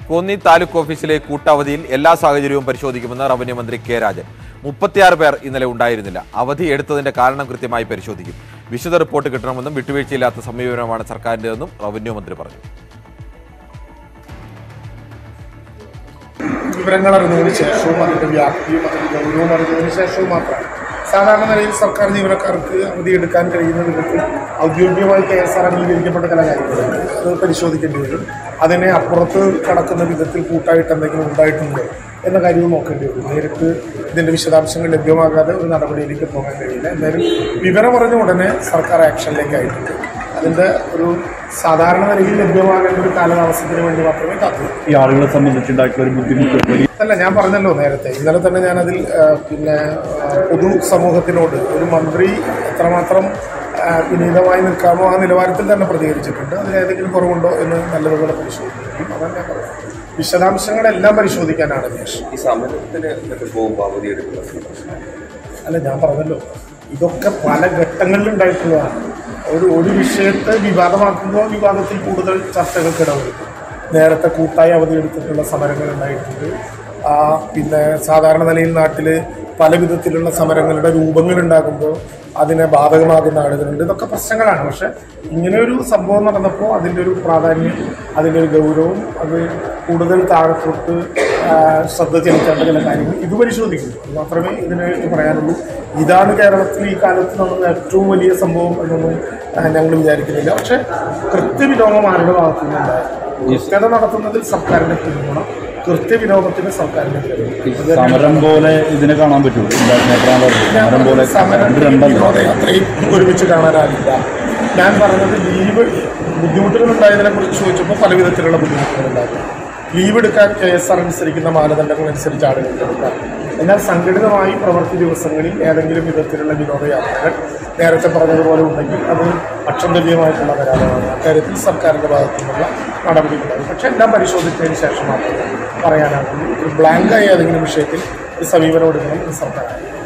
കോന്നി താലൂക്ക് ഓഫീസിലെ കൂട്ടവധിയിൽ എല്ലാ സാഹചര്യവും പരിശോധിക്കുമെന്ന് റവന്യൂ മന്ത്രി കെ രാജൻ മുപ്പത്തിയാറ് പേർ ഇന്നലെ ഉണ്ടായിരുന്നില്ല അവധി എടുത്തതിന്റെ കാരണം കൃത്യമായി പരിശോധിക്കും വിശദ റിപ്പോർട്ട് കിട്ടണമെന്നും വിട്ടുവീഴ്ചയില്ലാത്ത സമീപനമാണ് സർക്കാരിന്റെതെന്നും റവന്യൂ മന്ത്രി പറഞ്ഞു വിവരങ്ങൾ അറിഞ്ഞതിന് ശേഷവും അതിന്റെ വ്യാപ്തിയും അതിന്റെ ഗൗരവവും അറിഞ്ഞതിന് ശേഷവും മാത്രമാണ് സാധാരണ നിലയിൽ സർക്കാർ ജീവനക്കാർക്ക് അവധിയെടുക്കാൻ കഴിയുന്ന വിധത്തിൽ ഔദ്യോഗികമായി കെ എസ് ആർ അംഗീകരിക്കപ്പെട്ട ചില കാര്യങ്ങളുണ്ട് അത് പരിശോധിക്കേണ്ടി വരും അതിനെ അപ്പുറത്ത് കടക്കുന്ന വിധത്തിൽ കൂട്ടായിട്ട് എന്തെങ്കിലും ഉണ്ടായിട്ടുണ്ടോ എന്ന കാര്യവും നോക്കേണ്ടി വരും നേരിട്ട് ഇതിന്റെ വിശദാംശങ്ങൾ ലഭ്യമാകാതെ ഒരു നടപടിയിലേക്ക് പോകാൻ കഴിയില്ല എന്തായാലും വിവരം അറിഞ്ഞ ഉടനെ സർക്കാർ ആക്ഷനിലേക്ക് ആയിട്ടുണ്ട് അതിന്റെ ഒരു സാധാരണ നിലയിൽ ലഭ്യമാകേണ്ട ഒരു കാലതാമസത്തിന് വേണ്ടി മാത്രമേ കാത്തിരിക്കൂ ഈ ആളുകളെ സംബന്ധിച്ചുണ്ടായിട്ടുള്ള ഒരു ബുദ്ധിമുട്ട് വലിയ അല്ല ഞാൻ പറഞ്ഞല്ലോ നേരത്തെ ഇന്നലെ തന്നെ ഞാനതിൽ ആ, പിന്നെ ആ, പൊതു സമൂഹത്തിനോട് ഒരു മന്ത്രി എത്രമാത്രം ആ, വിനീതമായി നിൽക്കാമോ ആ നിലവാരത്തിൽ തന്നെ പ്രതികരിച്ചിട്ടുണ്ട് അതിൽ ഏതെങ്കിലും കുറവുണ്ടോ എന്ന് നല്ലതുപോലെ പരിശോധിക്കും അതാണ് ഞാൻ പറയുന്നത് വിശദാംശങ്ങളെല്ലാം പരിശോധിക്കാനാണ് അന്വേഷണം ഈ സമരത്തിന് ഒക്കെ പോകുമ്പോൾ അവധിയെടുക്കുന്ന പ്രശ്നം അല്ല ഞാൻ പറഞ്ഞല്ലോ ഇതൊക്കെ പല ഘട്ടങ്ങളിൽ ഉണ്ടായിട്ടുള്ളതാണ് ഒരു ഒരു വിഷയത്തെ വിവാദമാക്കുമ്പോൾ വിവാദത്തിൽ കൂടുതൽ ചർച്ചകൾക്ക് ഇടവരുന്നു നേരത്തെ കൂട്ടായി അവധിയെടുത്തിട്ടുള്ള സമരങ്ങൾ ഉണ്ടായിട്ടുണ്ട് ആ, പിന്നെ സാധാരണ നിലയിൽ നാട്ടിൽ പല വിധത്തിലുള്ള സമരങ്ങളുടെ രൂപങ്ങൾ ഉണ്ടാകുമ്പോൾ അതിനെ ബാധകമാകുന്ന ആളുകളുണ്ട് ഇതൊക്കെ പ്രശ്നങ്ങളാണ് പക്ഷെ ഇങ്ങനെ ഒരു സംഭവം നടന്നപ്പോൾ അതിൻ്റെ ഒരു പ്രാധാന്യം അതിൻ്റെ ഒരു ഗൗരവം അത് കൂടുതൽ താഴത്തോട്ട് ആ, ശ്രദ്ധ ചെലുത്തേണ്ട ചില കാര്യങ്ങൾ ഇത് പരിശോധിക്കുന്നു അത് മാത്രമേ ഇതിനായിട്ട് പറയാനുള്ളൂ ഇതാണ് കേരളത്തിൽ ഈ കാലത്ത് നടന്ന ഏറ്റവും വലിയ സംഭവം എന്നൊന്നും ആ, ഞങ്ങൾ വിചാരിക്കുന്നില്ല പക്ഷെ കൃത്യവിലോമം ആരുടെ ഭാഗത്തു നിന്നുണ്ടായിരുന്നു കൃത്യത നടത്തുന്നതിൽ സർക്കാരിന്റെ പിന്തുണ കൃത്യവിലോമത്തിന് സർക്കാരിന്റെ പിന്തുണ സമരം പോലെ ഇതിനെ കാണാൻ പറ്റുമോ സമരം പോലെ സമരം രണ്ട് രണ്ടല്ല വിനോദയാത്രയും ഒരുമിച്ച് കാണാനാകില്ല ഞാൻ പറഞ്ഞത് ലീവ് ബുദ്ധിമുട്ടുകൾ ഉണ്ടായതിനെ കുറിച്ച് ചോദിച്ചപ്പോൾ പല വിധത്തിലുള്ള ബുദ്ധിമുട്ടുകൾ ഉണ്ടായിരുന്നു ലീവ് എടുക്കാൻ കെ എസ് ആർ അനുസരിക്കുന്ന മാനദണ്ഡങ്ങൾ അനുസരിച്ച് ആളുകൾക്ക് എടുക്കാം എന്നാൽ സംഘടിതമായി പ്രവൃത്തി ദിവസങ്ങളിൽ ഏതെങ്കിലും വിധത്തിലുള്ള വിനോദയാത്രകൾ നേരത്തെ പറഞ്ഞതുപോലെ ഉണ്ടെങ്കിൽ അത് അക്ഷന്തവ്യമായിട്ടുള്ള കരാറാണ് അക്കാര്യത്തിൽ സർക്കാരിൻ്റെ ഭാഗത്തു നിന്നുള്ള നടപടികളുണ്ടാകും പക്ഷേ എല്ലാം പരിശോധിച്ചതിന് ശേഷം മാത്രമേ പറയാനാകുള്ളൂ ഒരു ബ്ലാങ്കായ ഏതെങ്കിലും വിഷയത്തിൽ ഒരു സമീപനം എടുക്കണം എന്ന് സർക്കാർ